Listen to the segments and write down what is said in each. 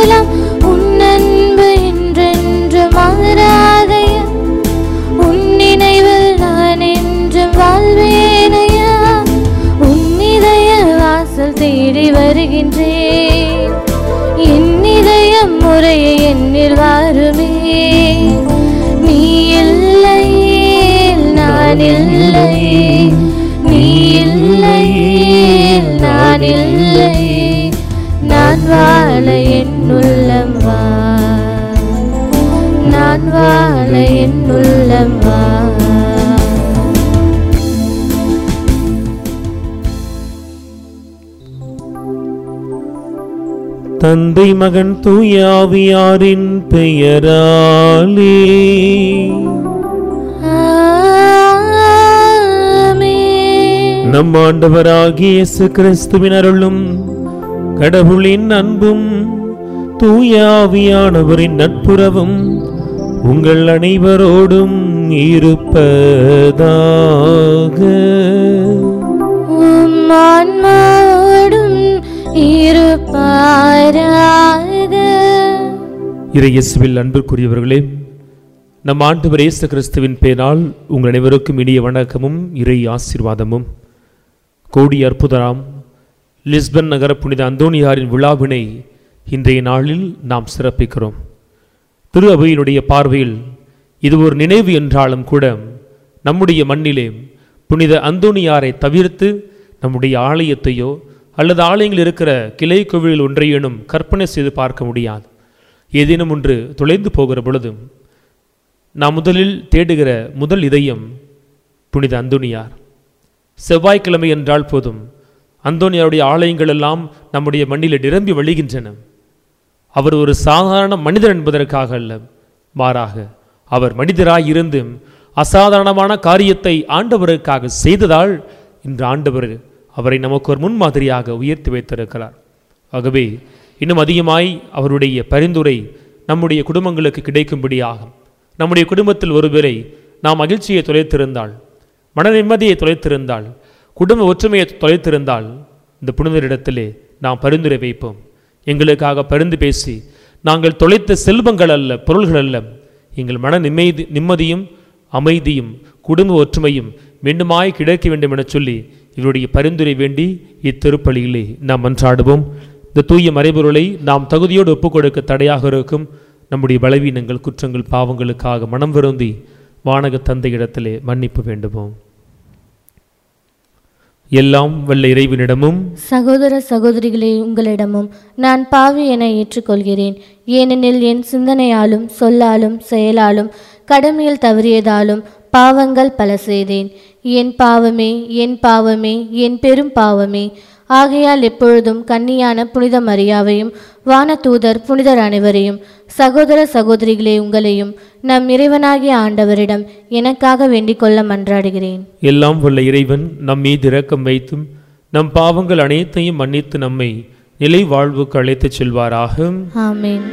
காலம் உன் அன்பு என்றென்று மாறாதையா உன் நினைவில் நான் என்றும் வாழ்வேனையா உன் இதய வாசல் தேடி வருகின்றேன் என் இதயம் முறையை என்னில் வாருமே நீ இல்லையே நான் இல்லையே நீ இல்லையே நான் இல்லையே நான் வாழ என் உள்ளம் வா நான் வாழ என் உள்ளம் வா தந்தை மகன் தூய ஆவியாரின் பெயராலே ஆமென். நம் ஆண்டவராகிய இயேசு கிறிஸ்துவின் அருளும் கடவுளின் அன்பும் தூய ஆவியானவரின் நட்புறவும் உங்கள் அனைவரோடும் இருப்பதாக உம் ஆன்மாவோடும் இருப்பாராக இறையேசுவில் அன்புக்குரியவர்களே நம் ஆண்டவர் இயேசு கிறிஸ்துவின் பேரால் உங்கள் அனைவருக்கும் இனிய வணக்கமும் இறை ஆசீர்வாதமும் கோடி அற்புதராம் லிஸ்பன் நகர புனித அந்தோனியாரின் விழாவினை இன்றைய நாளில் நாம் சிறப்பிக்கிறோம் திரு அவையினுடைய பார்வையில் இது ஒரு நினைவு என்றாலும் கூட நம்முடைய மண்ணிலே புனித அந்தோனியாரை தவிர்த்து நம்முடைய ஆலயத்தையோ அல்லது ஆலயங்களில் இருக்கிற கிளை கோவிலில் ஒன்றையேனும் கற்பனை செய்து பார்க்க முடியாது ஏதேனும் ஒன்று தொலைந்து போகிற பொழுது நாம் முதலில் தேடுகிற முதல் இதயம் புனித அந்தோனியார் செவ்வாய்க்கிழமை என்றால் போதும் அந்தோனியாருடைய ஆலயங்கள் எல்லாம் நம்முடைய மண்ணில் நிரம்பி வழிகின்றன அவர் ஒரு சாதாரண மனிதர் என்பதற்காக அல்ல மாறாக அவர் மனிதராய் இருந்து அசாதாரணமான காரியத்தை ஆண்டவருக்காக செய்ததால் இன்று ஆண்டவர் அவரை நமக்கு ஒரு முன்மாதிரியாக உயர்த்தி வைத்திருக்கிறார் ஆகவே இன்னும் அதிகமாய் அவருடைய பரிந்துரை நம்முடைய குடும்பங்களுக்கு கிடைக்கும்படியாகும் நம்முடைய குடும்பத்தில் ஒருவரை நாம் மகிழ்ச்சியை தொலைத்திருந்தால் மன நிம்மதியை தொலைத்திருந்தால் குடும்ப ஒற்றுமையை தொலைத்திருந்தால் இந்த புனிதரிடத்திலே நாம் பரிந்துரை வைப்போம் எங்களுக்காக பரிந்து பேசி நாங்கள் தொலைத்த செல்வங்கள் அல்ல பொருள்கள் அல்ல எங்கள் மன நிம்மதி நிம்மதியும் அமைதியும் குடும்ப ஒற்றுமையும் மீண்டுமாய் கிடைக்க வேண்டும் என சொல்லி இவருடைய பரிந்துரை வேண்டி இத்திருப்பலியிலே நாம் மன்றாடுவோம் இந்த தூய மறைபொருளை நாம் தகுதியோடு ஒப்புக்கொடுக்க தடையாக இருக்கும் நம்முடைய பலவீனங்கள் குற்றங்கள் பாவங்களுக்காக மனம் வருந்தி வானக தந்தையிடத்திலே மன்னிப்பு வேண்டுவோம் எல்லாம் வல்ல இறைவனிடமும் சகோதர சகோதரிகளே உங்களிடமும் நான் பாவி என ஏற்றுக்கொள்கிறேன் ஏனெனில் என் சிந்தனையாலும் சொல்லாலும் செயலாலும் கடமையில் தவறியதாலும் பாவங்கள் பல செய்தேன் என் பாவமே என் பாவமே என் பெரும் பாவமே ஆகையால் எப்பொழுதும் கன்னியான புனித மரியாவையும் வானதூதர் புனிதர் அனைவரையும் சகோதர சகோதரிகளே உங்களையும் நம் இறைவனாகிய ஆண்டவரிடம் எனக்காக வேண்டிக் கொள்ள மன்றாடுகிறேன் எல்லாம் வல்ல இறைவன் நம் மீது இரக்கம் வைத்தும் நம் பாவங்கள் அனைத்தையும் மன்னித்து நம்மை நிலை வாழ்வுக்கு அழைத்துச் செல்வாராக ஆமென்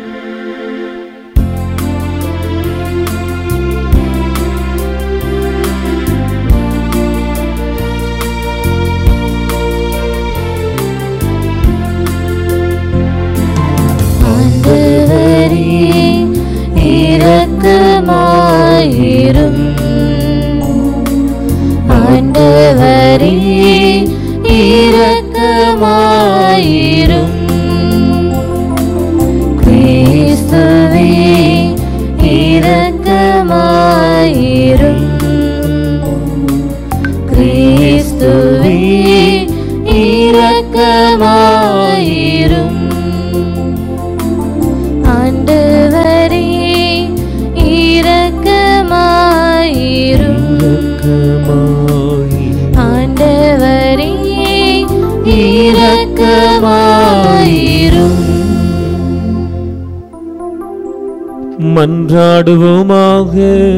ஆண்டவரே இரக்கமாயிரும் ஆண்டவரே இரக்கமாயிரும் கிறிஸ்துவே இரக்கமாயிரும் கிறிஸ்துவே இரக்கமாயிரும் ஆண்டவரே இரக்கமாயிரும் ஆண்டவரே இரக்கமாயிரும் மன்றாடுவோமாக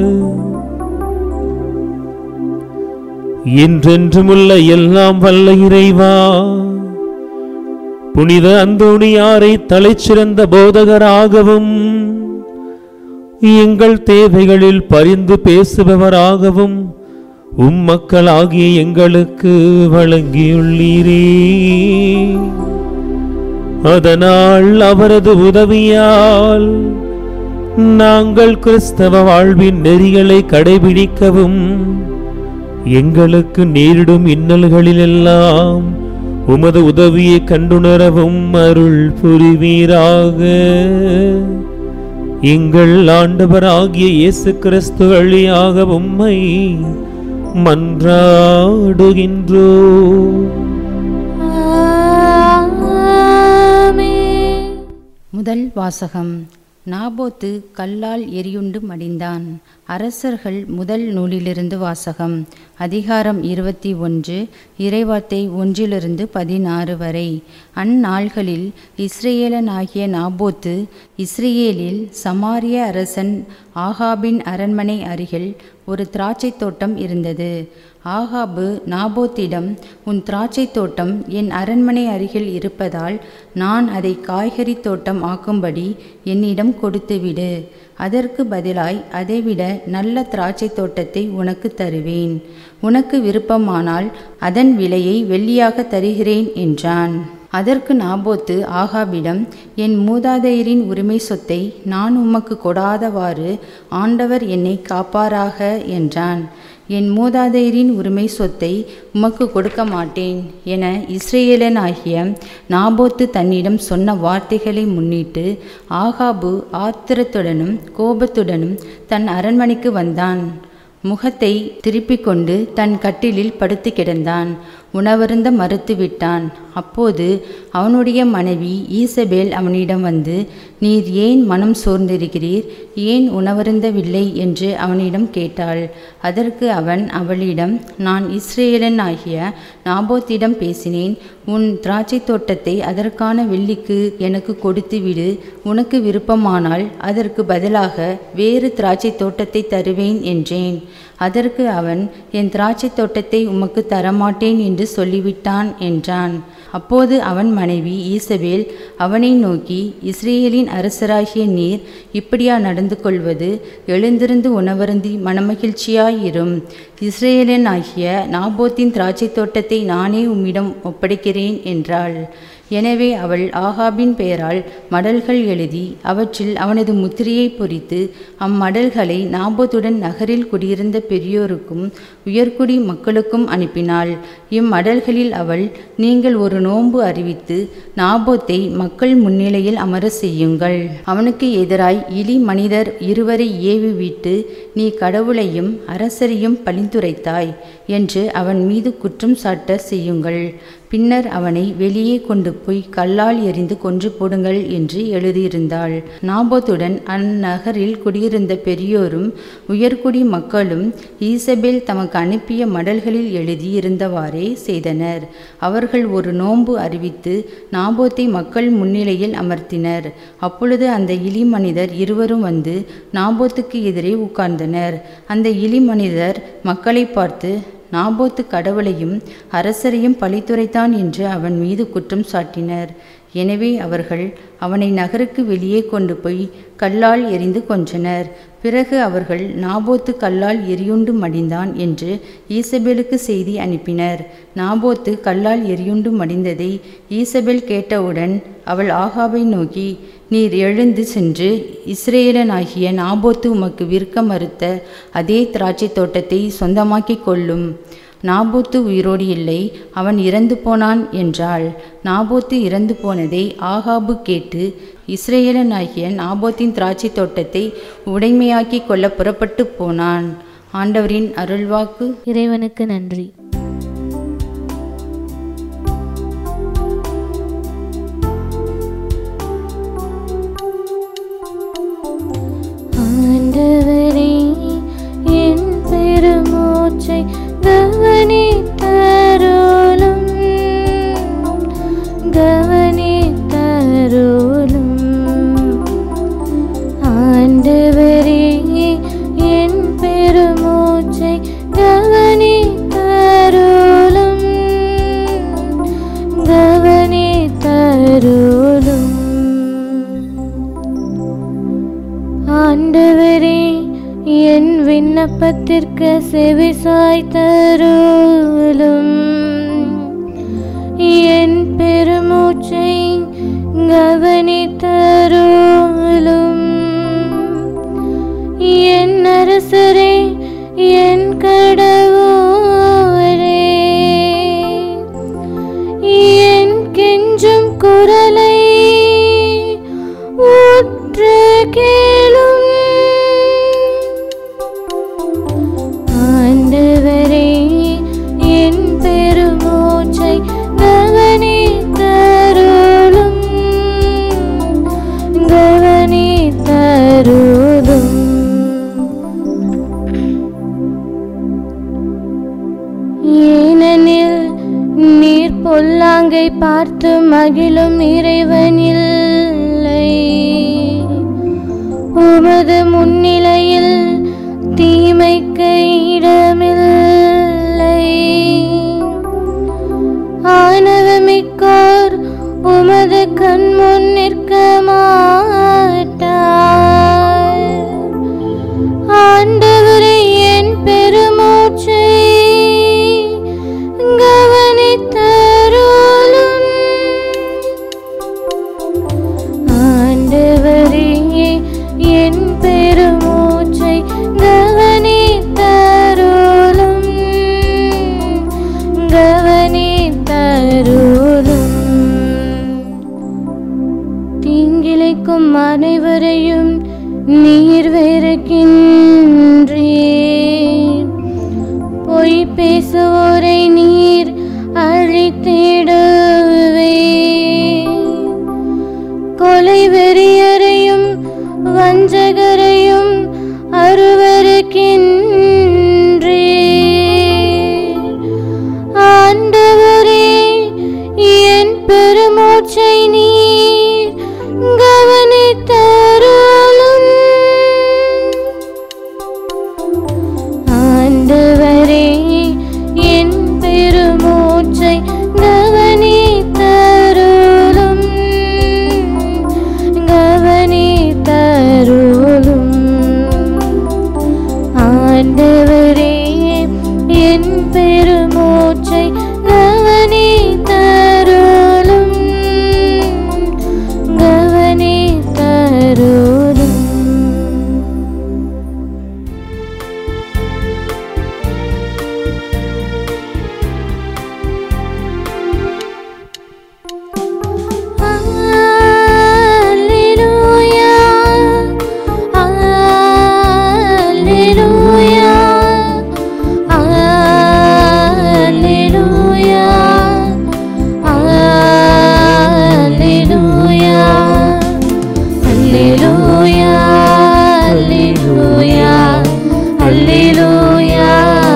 என்றென்றுமுள்ள எல்லாம் வல்ல இறைவா புனித அந்தோணியாரை தலைச்சிறந்த போதகராகவும் எங்கள் தேவைகளில் பரிந்து பேசுபவராகவும் உம் மக்களாகிய எங்களுக்கு வழங்கியுள்ளீரே அதனால் அவரது உதவியால் நாங்கள் கிறிஸ்தவ வாழ்வின் நெறிகளை கடைபிடிக்கவும் எங்களுக்கு நேரிடும் இன்னல்களிலெல்லாம் உமது உதவியை கண்டுணரவும் அருள் புரிவீராக எங்கள் ஆண்டவராகிய இயேசு கிறிஸ்து வழியாக உம்மை மன்றாடுகின்றோ ஆமென். முதல் வாசகம் நாபோத்து கல்லால் எரியுண்டு மடிந்தான் அரசர்கள் முதல் நூலிலிருந்து வாசகம் அதிகாரம் இருபத்தி ஒன்று இறைவார்த்தை ஒன்றிலிருந்து பதினாறு வரை அந்நாள்களில் இஸ்ரேலனாகிய நாபோத்து இஸ்ரேலில் சமாரிய அரசன் ஆகாபின் அரண்மனை அருகில் ஒரு திராட்சைத் தோட்டம் இருந்தது ஆகாபு நாபோத்திடம் உன் திராட்சைத் தோட்டம் என் அரண்மனை அருகில் இருப்பதால் நான் அதை காய்கறி தோட்டம் ஆக்கும்படி என்னிடம் கொடுத்துவிடு அதற்கு பதிலாய் அதைவிட நல்ல திராட்சைத் தோட்டத்தை உனக்கு தருவேன் உனக்கு விருப்பமானால் அதன் விலையை வெள்ளியாக தருகிறேன் என்றான் அதற்கு நாபோத்து ஆகாபிடம் என் மூதாதையரின் உரிமை சொத்தை நான் உமக்கு கொடாதவாறு ஆண்டவர் என்னை காப்பாராக என்றான் என் மூதாதையரின் உரிமை சொத்தை உமக்கு கொடுக்க மாட்டேன் என இஸ்ரேலனாகிய நாபோத்து தன்னிடம் சொன்ன வார்த்தைகளை முன்னிட்டு ஆகாபு ஆத்திரத்துடனும் கோபத்துடனும் தன் அரண்மனைக்கு வந்தான் முகத்தை திருப்பிக் கொண்டு தன் கட்டிலில் படுத்து கிடந்தான் உணவருந்த மறுத்துவிட்டான் அப்போது அவனுடைய மனைவி ஈசபேல் அவனிடம் வந்து நீர் ஏன் மனம் சோர்ந்திருக்கிறீர் ஏன் உணவருந்தவில்லை என்று அவனிடம் கேட்டாள் அதற்கு அவன் அவளிடம் நான் இஸ்ரேலன் ஆகிய நாபோத்திடம் பேசினேன் உன் திராட்சைத் தோட்டத்தை அதற்கான வெள்ளிக்கு எனக்கு கொடுத்து விடு உனக்கு விருப்பமானால் அதற்கு பதிலாக வேறு திராட்சைத் தோட்டத்தை தருவேன் என்றேன் அதற்கு அவன் என் திராட்சைத் தோட்டத்தை உமக்கு தரமாட்டேன் என்று சொல்லிவிட்டான் என்றான் அப்போது அவன் மனைவி ஈசபேல் அவனை நோக்கி இஸ்ரேலின் அரசராகிய நீர் இப்படியா நடந்து கொள்வது எழுந்திருந்து உணவருந்தி மனமகிழ்ச்சியாயிரும் இஸ்ரேலன் ஆகிய நாபோத்தின் திராட்சைத் தோட்டத்தை நானே உம்மிடம் ஒப்படைக்கிறேன் என்றாள் எனவே அவள் ஆகாபின் பெயரால் மடல்கள் எழுதி அவற்றில் அவனது முத்திரையை பொறித்து அம்மடல்களை நாபோத்துடன் நகரில் குடியிருந்த பெரியோருக்கும் உயர்குடி மக்களுக்கும் அனுப்பினாள் இம்மடல்களில் அவள் நீங்கள் ஒரு நோன்பு அறிவித்து நாபோத்தை மக்கள் முன்னிலையில் அமர செய்யுங்கள் அவனுக்கு எதிராய் இலி மனிதர் இருவரை ஏவி விட்டு நீ கடவுளையும் அரசரையும் பழிந்துரைத்தாய் என்று அவன் மீது குற்றம் சாட்ட செய்யுங்கள் பின்னர் அவனை வெளியே கொண்டு போய் கல்லால் எறிந்து கொன்று போடுங்கள் என்று எழுதியிருந்தாள் நாபோத்துடன் அந்நகரில் குடியிருந்த பெரியோரும் உயர்குடி மக்களும் ஈசபேல் தமக்கு அனுப்பிய மடல்களில் எழுதியிருந்தவாறே செய்தனர் அவர்கள் ஒரு நோன்பு அறிவித்து நாபோத்தை மக்கள் முன்னிலையில் அமர்த்தினர் அப்பொழுது அந்த இளி மனிதர் இருவரும் வந்து நாபோத்துக்கு எதிரே உட்கார்ந்தனர் அந்த இளி மனிதர் மக்களை பார்த்து நாபோத்து கடவுளையும் அரசரையும் பழித்துரைத்தான் என்று அவன் மீது குற்றம் சாட்டினர் எனவே அவர்கள் அவனை நகருக்கு வெளியே கொண்டு போய் கல்லால் எறிந்து கொன்றனர் பிறகு அவர்கள் நாபோத்து கல்லால் எரியுண்டு மடிந்தான் என்று ஈசபேலுக்கு செய்தி அனுப்பினர் நாபோத்து கல்லால் எரியுண்டு மடிந்ததை ஈசபேல் கேட்டவுடன் அவள் ஆகாபை நோக்கி நீர் எழுந்து சென்று இஸ்ரேலனாகிய நாபோத்து உமக்கு விற்க மறுத்த அதே திராட்சைத் தோட்டத்தை சொந்தமாக்கிக் கொள்ளும் நாபோத்து உயிரோடு இல்லை அவன் இறந்து போனான் என்றாள் நாபோத்து இறந்து போனதை ஆகாபு கேட்டு இஸ்ரேலனாகிய நாபோத்தின் திராட்சைத் தோட்டத்தை உடைமையாக்கிக் கொள்ள புறப்பட்டு போனான் ஆண்டவரின் அருள்வாக்கு இறைவனுக்கு நன்றி ஆண்டவரே என் பெருமூச்சை கவனித்தருளும் கவனித்தருளும் ஆண்டவரே என் பெருமூச்சை கவனித்தருளும் கவனித்தருளும் ஆண்டவரே என் விண்ணப்பத்திற்கு செவி சாய்த்தருளும் என் பெருமூச்சை கவனித்தருளும் என் அரசரே என் கடவுளே என் கெஞ்சும் குரலை உற்று கேளும் ஆண்டவரே என் பெருமூச்சை கவனித்தருளும் கவனித்தருளும் ஏனெனில் நீர் பொல்லாங்கை பார்த்து மகிழும் இறைவனில்லை உமது முன்னிலையில் தீமைக்கு இடமில்லை ஆணவமிக்கோர் உமது கண் முன் நிற்க மாட்டார் ஆண்டவரே என் பெருமூச்சை கவனித்தருளும் ஆண்டவரே என் பெருமூச்சை கவனித்தருளும் கவனித்தருளும் தீங்கிழைக்கும் அனைவரையும் நீர் வெறுக்கின்றீர் பொய் பேசுவோரை நீர் அழித்திடுவே கொலை வெறியரையும் வஞ்சகரையும் அருவருக்கின்றீர் ஆண்டவரே என் பெருமூச்சை நீர் கவனித்தருளும் ஆண்டவரே என் பெருமூச்சை கவனித்தருளும் கவனித்தருளும் ஆண்டவரே என் பெருமூச்சை கவனித்தருளும் கவனித்தருளும் Alleluia, Alleluia, Alleluia, Alleluia, Alleluia, Alleluia, Alleluia,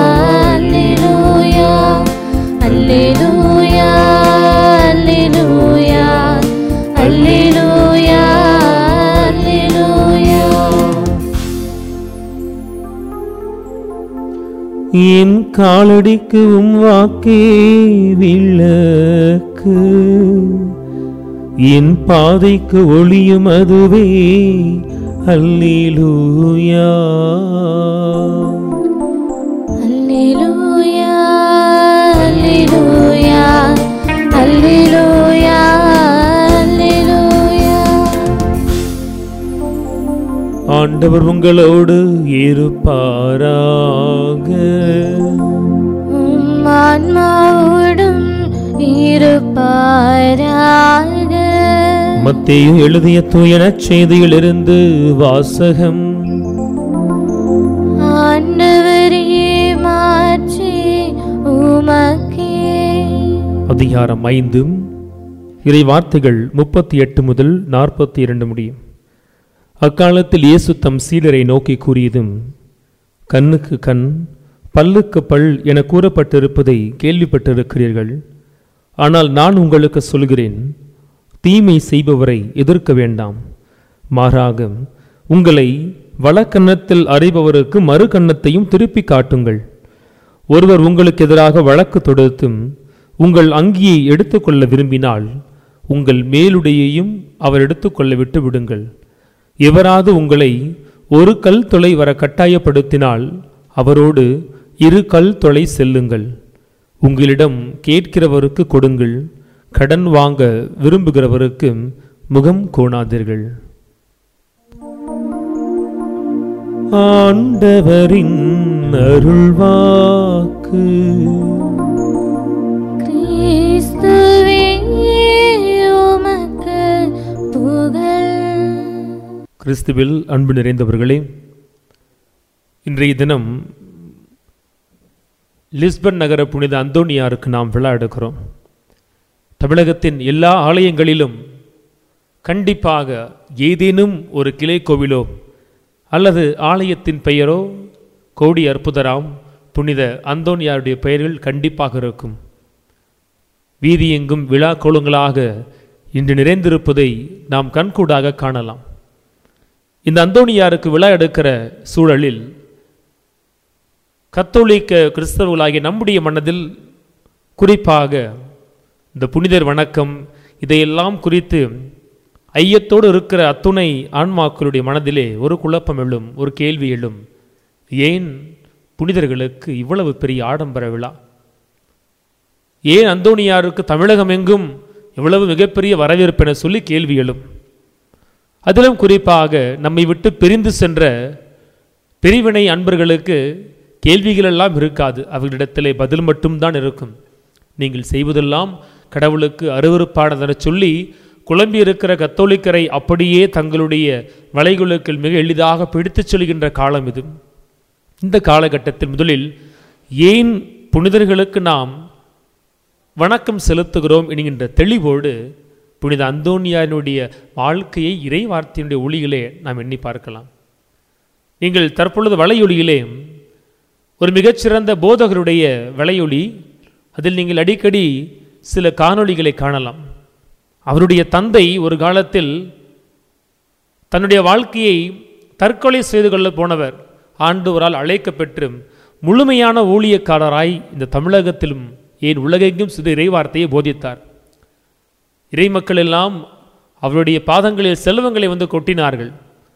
Alleluia, Alleluia, Alleluia, Alleluia, Alleluia. என் காலடிக்கு உம் வாக்கே விளக்கு என் பாதைக்கு ஒளியும் அதுவே அல்லேலூயா Alleluia, Alleluia, Alleluia, Alleluia. ஆண்டவர் உங்களோடு இருப்பாராக உம் ஆன்மாவோடும் இருப்பாராக மத்தேயு எழுதிய தூயன செய்தியிலிருந்து வாசகம் ஆண்டவரே மாற்றி உமக்கே அதிகாரம் ஐந்து இறை வார்த்தைகள் முப்பத்தி எட்டு முதல் நாற்பத்தி இரண்டு முடியும் அக்காலத்தில் இயேசு தம் சீடரை நோக்கி கூறியதும் கண்ணுக்கு கண் பல்லுக்கு பல் என கூறப்பட்டிருப்பதை கேள்விப்பட்டிருக்கிறீர்கள் ஆனால் நான் உங்களுக்கு சொல்கிறேன் தீமை செய்பவரை எதிர்க்க வேண்டாம் மாறாக உங்களை வலக்கன்னத்தில் அறைபவருக்கு மறு கன்னத்தையும் திருப்பி காட்டுங்கள் ஒருவர் உங்களுக்கு எதிராக வழக்கு தொடுத்தும் உங்கள் அங்கியை எடுத்துக்கொள்ள விரும்பினால் உங்கள் மேலுடையையும் அவர் எடுத்துக்கொள்ள விட்டு விடுங்கள் எவராது உங்களை ஒரு கல் தொலை வர கட்டாயப்படுத்தினால் அவரோடு இரு கல் தொலை செல்லுங்கள் உங்களிடம் கேட்கிறவருக்கு கொடுங்கள் கடன் வாங்க விரும்புகிறவருக்கு முகம் கோணாதீர்கள் ஆண்டவரின் அருள்வாக்கு கிறிஸ்துவே உமக்கு புகழ் கிறிஸ்துவில் அன்பு நிறைந்தவர்களே இன்றைய தினம் லிஸ்பன் நகர புனித அந்தோனியாருக்கு நாம் விழா எடுக்கிறோம் தமிழகத்தின் எல்லா ஆலயங்களிலும் கண்டிப்பாக ஏதேனும் ஒரு கிளை கோவிலோ அல்லது ஆலயத்தின் பெயரோ கோடி அற்புதராம் புனித அந்தோனியாருடைய பெயர்கள் கண்டிப்பாக இருக்கும் வீதி எங்கும் விழா கோலங்களாக இன்று நிறைந்திருப்பதை நாம் கண்கூடாக காணலாம் இந்த அந்தோனியாருக்கு விழா எடுக்கிற சூழலில் கத்தோலிக்க கிறிஸ்தவர்களாகிய நம்முடைய மனதில் குறிப்பாக இந்த புனிதர் வணக்கம் இதையெல்லாம் குறித்து ஐயத்தோடு இருக்கிற அத்துணை ஆன்மாக்களுடைய மனதிலே ஒரு குழப்பம் எழும் ஒரு கேள்வி எழும் ஏன் புனிதர்களுக்கு இவ்வளவு பெரிய ஆடம்பர விழா ஏன் அந்தோனியாருக்கு தமிழகம் எங்கும் இவ்வளவு மிகப்பெரிய வரவேற்பு என சொல்லி கேள்வி எழும் அதிலும் குறிப்பாக நம்மை விட்டு பிரிந்து சென்ற பிரிவினை அன்பர்களுக்கு கேள்விகள் எல்லாம் இருக்காது அவர்களிடத்திலே பதில் மட்டும்தான் இருக்கும் நீங்கள் செய்வதெல்லாம் கடவுளுக்கு அருவருப்பானதென சொல்லி குழம்பி இருக்கிற கத்தோலிக்கரை அப்படியே தங்களுடைய வலைகுலுக்கள் மிக எளிதாக பிடித்துச் சொல்கின்ற காலம் இது இந்த காலகட்டத்தில் முதலில் ஏன் புனிதர்களுக்கு நாம் வணக்கம் செலுத்துகிறோம் என்கின்ற தெளிவோடு புனித அந்தோனியானுடைய வாழ்க்கையை இறை வார்த்தையினுடைய ஒளியிலே நாம் எண்ணி பார்க்கலாம் நீங்கள் தற்பொழுது வலையொலியிலே ஒரு மிகச்சிறந்த போதகருடைய வலையொலி அதில் நீங்கள் அடிக்கடி சில காணொளிகளை காணலாம் அவருடைய தந்தை ஒரு காலத்தில் தன்னுடைய வாழ்க்கையை தற்கொலை செய்து கொள்ள போனவர் ஆண்டவரால் அழைக்கப்பெற்று முழுமையான ஊழியக்காரராய் இந்த தமிழகத்திலும் ஏன் உலகெங்கும் சிறு இறைவார்த்தையை போதித்தார் இறை மக்கள் எல்லாம் அவருடைய பாதங்களில் செல்வங்களை வந்து கொட்டினார்கள்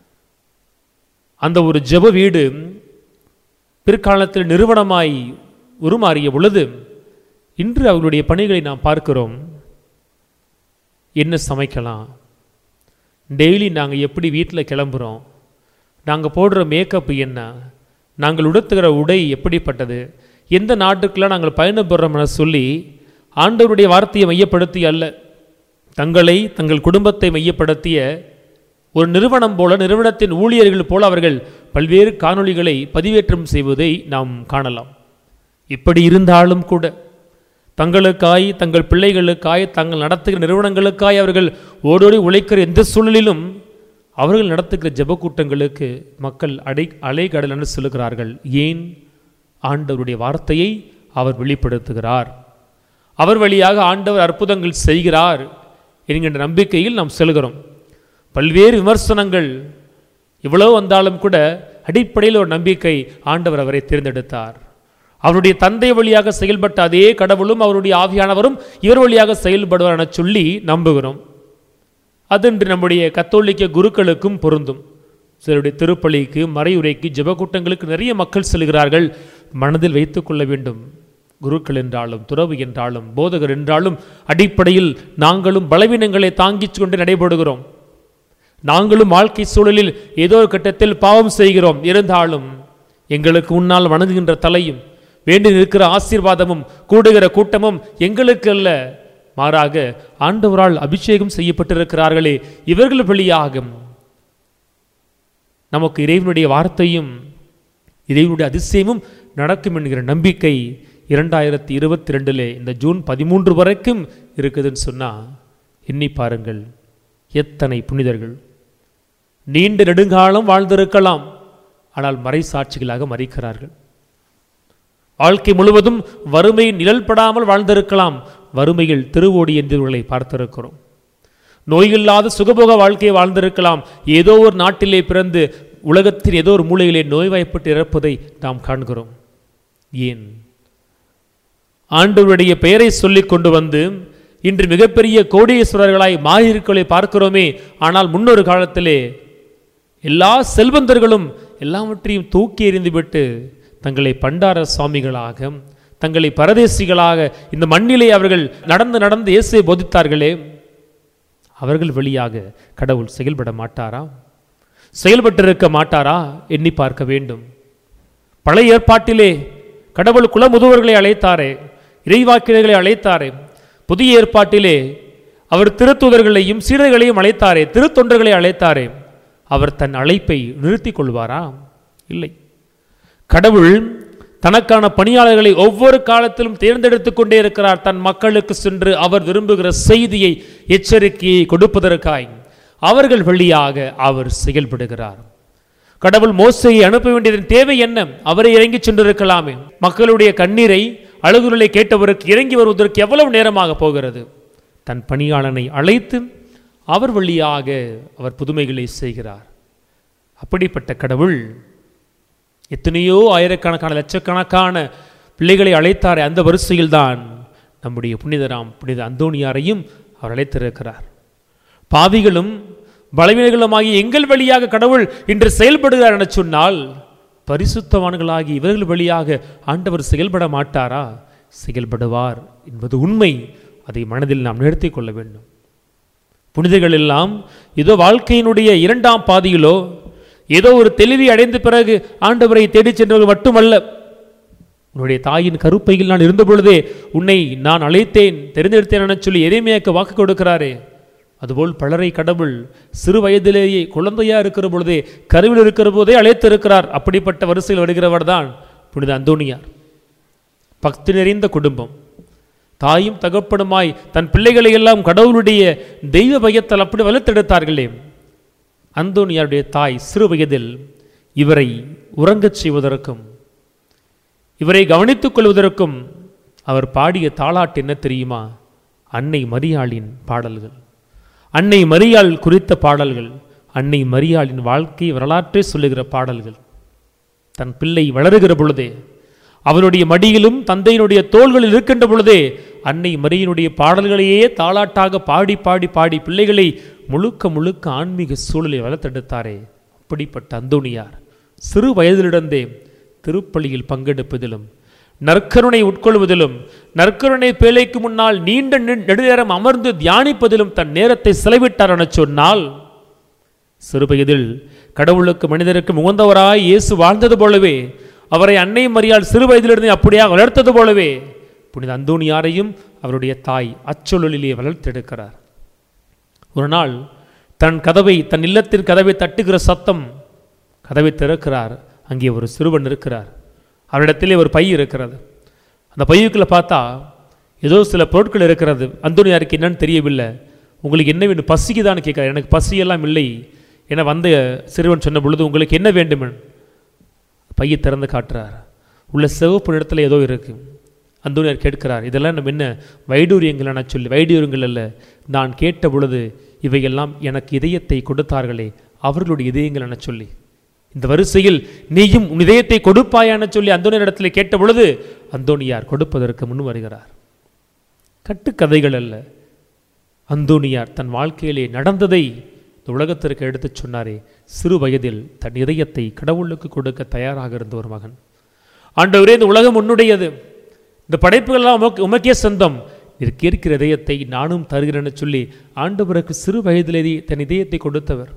அந்த ஒரு ஜெப வீடு பிற்காலத்தில் நிறுவனமாய் உருமாறிய பொழுது இன்று அவர்களுடைய பணிகளை நாம் பார்க்கிறோம் என்ன சமைக்கலாம் டெய்லி நாங்கள் எப்படி வீட்டில் கிளம்புறோம் நாங்கள் போடுற மேக்கப் என்ன நாங்கள் உடுத்துகிற உடை எப்படிப்பட்டது எந்த நாட்டுக்கெல்லாம் நாங்கள் பயணப்படுறோம்னு சொல்லி ஆண்டவருடைய வார்த்தையை மையப்படுத்தி அல்ல தங்களை தங்கள் குடும்பத்தை மையப்படுத்திய ஒரு நிறுவனம் போல நிறுவனத்தின் ஊழியர்கள் போல அவர்கள் பல்வேறு காணொளிகளை பதிவேற்றம் செய்வதை நாம் காணலாம் இப்படி இருந்தாலும் கூட தங்களுக்காய் தங்கள் பிள்ளைகளுக்காய் தாங்கள் நடத்துகிற நிறுவனங்களுக்காய் அவர்கள் ஓடோடி உழைக்கிற எந்த சூழலிலும் அவர்கள் நடத்துகிற ஜெப கூட்டங்களுக்கு மக்கள் அடை அலைகடல் என்று சொல்லுகிறார்கள் ஏன் ஆண்டவருடைய வார்த்தையை அவர் வெளிப்படுத்துகிறார் அவர் வழியாக ஆண்டவர் அற்புதங்கள் செய்கிறார் என்கின்ற நம்பிக்கையில் நாம் செல்கிறோம் பல்வேறு விமர்சனங்கள் இவ்வளவு வந்தாலும் கூட அடிப்படையில் ஒரு நம்பிக்கை ஆண்டவர் அவரை தேர்ந்தெடுத்தார் அவருடைய தந்தை வழியாக செயல்பட்ட அதே கடவுளும் அவருடைய ஆவியானவரும் இவர் வழியாக செயல்படுவார் என சொல்லி நம்புகிறோம் அது இன்று நம்முடைய கத்தோலிக்க குருக்களுக்கும் பொருந்தும் சிலருடைய திருப்பலிக்கு மறையுரைக்கு ஜெபக்கூட்டங்களுக்கு நிறைய மக்கள் செல்கிறார்கள் மனதில் வைத்துக் கொள்ள வேண்டும் குருக்கள் என்றாலும் துறவு என்றாலும் போதகர் என்றாலும் அடிப்படையில் நாங்களும் பலவீனங்களை தாங்கிச் கொண்டு நடைபெறுகிறோம் நாங்களும் வாழ்க்கை சூழலில் ஏதோ ஒரு கட்டத்தில் பாவம் செய்கிறோம் இருந்தாலும் எங்களுக்கு முன்னால் வணங்குகின்ற தலையும் வேண்டி நிற்கிற ஆசீர்வாதமும் கூடுகிற கூட்டமும் எங்களுக்கு அல்ல மாறாக ஆண்டவரால் அபிஷேகம் செய்யப்பட்டிருக்கிறார்களே இவர்கள் வழியாக நமக்கு இறைவனுடைய வார்த்தையும் இறைவனுடைய அதிசயமும் நடக்கும் என்கிற நம்பிக்கை இரண்டாயிரத்தி இருபத்தி ரெண்டில் இந்த ஜூன் பதிமூன்று வரைக்கும் இருக்குதுன்னு சொன்னால் எண்ணி பாருங்கள் எத்தனை புனிதர்கள் நீண்ட நெடுங்காலம் வாழ்ந்திருக்கலாம் ஆனால் மறைசாட்சிகளாக மறிக்கிறார்கள் வாழ்க்கை முழுவதும் வறுமை நிழல்படாமல் வாழ்ந்திருக்கலாம் வறுமையில் திருவோடி என்றவர்களை பார்த்திருக்கிறோம் நோயில்லாத சுகபோக வாழ்க்கையை வாழ்ந்திருக்கலாம் ஏதோ ஒரு நாட்டிலே பிறந்து உலகத்தின் ஏதோ ஒரு மூலையிலே நோய்வாய்ப்பட்டு இறப்பதை நாம் காண்கிறோம் ஏன் ஆண்டவருடைய பெயரை சொல்லிக் கொண்டு வந்து இன்று மிகப்பெரிய கோடீஸ்வரர்களாய் மாறியிருக்களை பார்க்கிறோமே ஆனால் முன்னொரு காலத்திலே எல்லா செல்வந்தர்களும் எல்லாவற்றையும் தூக்கி எறிந்துவிட்டு தங்களை பண்டார சுவாமிகளாக தங்களை பரதேசிகளாக இந்த மண்ணிலே அவர்கள் நடந்து நடந்து இயேசுவை போதித்தார்களே அவர்கள் வழியாக கடவுள் செயல்பட மாட்டாரா செயல்பட்டிருக்க மாட்டாரா எண்ணி பார்க்க வேண்டும் பழைய ஏற்பாட்டிலே கடவுள் குலமுதுவர்களை அழைத்தாரே இறைவாக்கினர்களை அழைத்தாரே புதிய ஏற்பாட்டிலே அவர் திருத்துதர்களையும் சீடர்களையும் அழைத்தாரே திருத்தொண்டர்களை அழைத்தாரே அவர் தன் அழைப்பை நிறுத்திக் கொள்வாரா இல்லை கடவுள் தனக்கான பணியாளர்களை ஒவ்வொரு காலத்திலும் தேர்ந்தெடுத்துக் கொண்டே இருக்கிறார் தன் மக்களுக்கு சென்று அவர் விரும்புகிற செய்தியை எச்சரிக்கையை கொடுப்பதற்காய் அவர்கள் வழியாக அவர் செயல்படுகிறார் கடவுள் மோசையை அனுப்ப வேண்டியதன் தேவை என்ன அவரை இறங்கி சென்றிருக்கலாமே மக்களுடைய கண்ணீரை அழுகுரலை கேட்டவருக்கு இறங்கி வருவதற்கு எவ்வளவு நேரமாக போகிறது தன் பணியாளனை அழைத்து அவர் வழியாக அவர் புதுமைகளை செய்கிறார் அப்படிப்பட்ட கடவுள் எத்தனையோ ஆயிரக்கணக்கான லட்சக்கணக்கான பிள்ளைகளை அழைத்தாரே அந்த வரிசையில்தான் நம்முடைய புனிதராம் புனித அந்தோணியாரையும் அவர் அழைத்திருக்கிறார் பாவிகளும் பலவீனர்களுமாகிய எங்கள் வழியாக கடவுள் இன்று செயல்படுகிறார் என சொன்னால் பரிசுத்தவான்களாகி இவர்கள் வழியாக ஆண்டவர் செயல்பட மாட்டாரா செயல்படுவார் என்பது உண்மை அதை மனதில் நாம் நிறுத்திக் கொள்ள வேண்டும் புனிதர்கள் எல்லாம் ஏதோ வாழ்க்கையினுடைய இரண்டாம் பாதியிலோ ஏதோ ஒரு தெளிவை அடைந்த பிறகு ஆண்டவரை தேடிச் சென்றவர்கள் மட்டுமல்ல உன்னுடைய தாயின் கருப்பையில் நான் இருந்த பொழுதே உன்னை நான் அழைத்தேன் தெரிந்தெடுத்தேன் என சொல்லி எளிமையாக்க வாக்கு கொடுக்கிறாரே அதுபோல் பலரை கடவுள் சிறு வயதிலேயே குழந்தையா இருக்கிற பொழுதே கருவில் இருக்கிற போதே அழைத்திருக்கிறார் அப்படிப்பட்ட வரிசையில் வருகிறவர் தான் புனித அந்தோணியார் பக்தி நிறைந்த குடும்பம் தாயும் தகப்பனுமாய் தன் பிள்ளைகளை எல்லாம் கடவுளுடைய தெய்வ பயத்தால் அப்படி வளர்த்தெடுத்தார்களே அந்தோனியாருடைய தாய் சிறு வயதில் இவரை உறங்கச் செய்வதற்கும் இவரை கவனித்துக் கொள்வதற்கும் அவர் பாடிய தாளாட்டு என்ன தெரியுமா அன்னை மரியாளின் பாடல்கள் அன்னை மரியாள் குறித்த பாடல்கள் அன்னை மரியாளின் வாழ்க்கை வரலாற்றை சொல்லுகிற பாடல்கள் தன் பிள்ளை வளருகிற பொழுதே அவருடைய மடியிலும் தந்தையினுடைய தோள்களில் இருக்கின்ற பொழுதே அன்னை மரியினுடைய பாடல்களையே தாளாட்டாக பாடி பாடி பாடி பிள்ளைகளை முழுக்க முழுக்க ஆன்மீக சூழலை வளர்த்தெடுத்தாரே அப்படிப்பட்ட அந்தோணியார் சிறு வயதிலிருந்தே திருப்பலியில் பங்கெடுப்பதிலும் நற்கருணை உட்கொள்வதிலும் நற்கருணை பேழைக்கு முன்னால் நீண்ட நெ- நெடுநேரம் அமர்ந்து தியானிப்பதிலும் தன் நேரத்தை செலவிட்டார் என சொன்னால் சிறுவயதில் கடவுளுக்கு மனிதருக்கு உகந்தவராய் இயேசு வாழ்ந்தது போலவே அவரை அன்னை மரியாள் சிறு வயதிலிருந்து அப்படியாக வளர்த்தது போலவே புனித அந்தோணியாரையும் அவருடைய தாய் அச்சொல்லிலே வளர்த்தெடுக்கிறார் ஒரு நாள் தன் கதவை தன் இல்லத்தின் கதவை தட்டுகிற சத்தம் கதவை திறக்கிறார் அங்கே ஒரு சிறுவன் இருக்கிறார் அவரிடத்திலே ஒரு பை இருக்கிறது அந்த பையுக்குள்ள பார்த்தா ஏதோ சில பொருட்கள் இருக்கிறது அந்தோனியாருக்கு என்னன்னு தெரியவில்லை உங்களுக்கு என்ன வேண்டும் பசிக்குதான்னு கேட்கிறார் எனக்கு பசியெல்லாம் இல்லை என வந்த சிறுவன் சொன்ன பொழுது உங்களுக்கு என்ன வேண்டும் பையை திறந்து காட்டுறார் உள்ள சிவப்பு இடத்துல ஏதோ இருக்கு அந்தோனியார் கேட்கிறார் இதெல்லாம் நம்ம என்ன வைடூரியங்கள் என சொல்லி வைடூரியங்கள் அல்ல நான் கேட்ட பொழுது இவையெல்லாம் எனக்கு இதயத்தை கொடுத்தார்களே அவர்களுடைய இதயங்கள் என சொல்லி இந்த வரிசையில் நீயும் உன் இதயத்தை கொடுப்பாயா என சொல்லி அந்தோனியார் இடத்துல கேட்ட பொழுது அந்தோனியார் கொடுப்பதற்கு முன் வருகிறார் கட்டுக்கதைகள் அல்ல அந்தோனியார் தன் வாழ்க்கையிலே நடந்ததை இந்த உலகத்திற்கு எடுத்துச் சொன்னாரே சிறு வயதில் தன் இதயத்தை கடவுளுக்கு கொடுக்க தயாராக இருந்த ஒரு மகன் ஆண்டவரே இந்த உலகம் உன்னுடையது இந்த படைப்புகள்லாம் உமக்கு உமக்கே சொந்தம் நீர் கேட்கிற இதயத்தை நானும் தருகிறேன்னு சொல்லி ஆண்டவருக்கு சிறு வயதிலேயே தன் இதயத்தை கொடுத்தவர்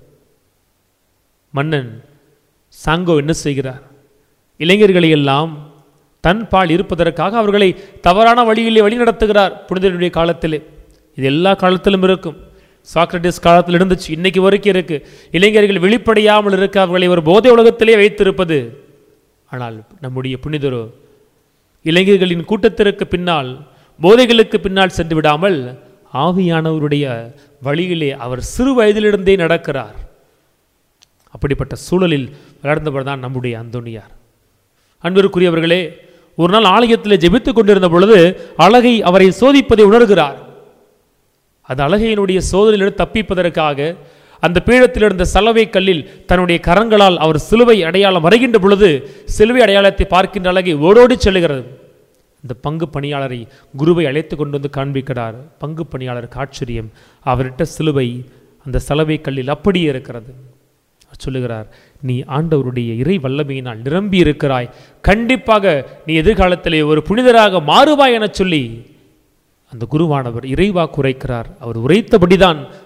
மன்னன் சாங்கோ என்ன செய்கிறார் இளைஞர்களை எல்லாம் தன் பால் இருப்பதற்காக அவர்களை தவறான வழியிலே வழி நடத்துகிறார் புனிதனுடைய காலத்திலே இது எல்லா காலத்திலும் இருக்கும் சாக்ரட்டிஸ் காலத்தில் இருந்துச்சு இன்னைக்கு வரைக்கும் இருக்கு இளைஞர்கள் வெளிப்படையாமல் இருக்க அவர்களை ஒரு போதை உலகத்திலே வைத்திருப்பது ஆனால் நம்முடைய புனிதரோ இளைஞர்களின் கூட்டத்திற்கு பின்னால் போதைகளுக்கு பின்னால் சென்று விடாமல் ஆவியானவருடைய வழியிலே அவர் சிறு வயதிலிருந்தே நடக்கிறார் அப்படிப்பட்ட சூழலில் வளர்ந்தவர் தான் நம்முடைய அந்தோனியார் அன்பிற்குரியவர்களே ஒரு நாள் ஆலயத்தில் ஜெபித்துக் கொண்டிருந்த பொழுது அழகை அவரை சோதிப்பதை உணர்கிறார் அந்த அழகையினுடைய சோதனையிலிருந்து தப்பிப்பதற்காக அந்த பீடத்தில் இருந்த சலவை கல்லில் தன்னுடைய கரங்களால் அவர் சிலுவை அடையாளம் வரைகின்ற பொழுது சிலுவை அடையாளத்தை பார்க்கின்ற அழகை ஓடோடி செல்லுகிறது இந்த பங்கு பணியாளரை குருவை அழைத்து கொண்டு வந்து காண்பிக்கிறார் பங்கு பணியாளருக்கு ஆச்சரியம் அவர்கிட்ட சிலுவை அந்த சலவை கல்லில் அப்படியே இருக்கிறது சொல்லுகிறார் நீ ஆண்டவருடைய இறை வல்லமையினால் நிரம்பி இருக்கிறாய் கண்டிப்பாக நீ எதிர்காலத்திலே ஒரு புனிதராக மாறுவாய் என சொல்லி அந்த குருவானவர் இறைவா குறைக்கிறார் அவர் உரைத்தபடிதான்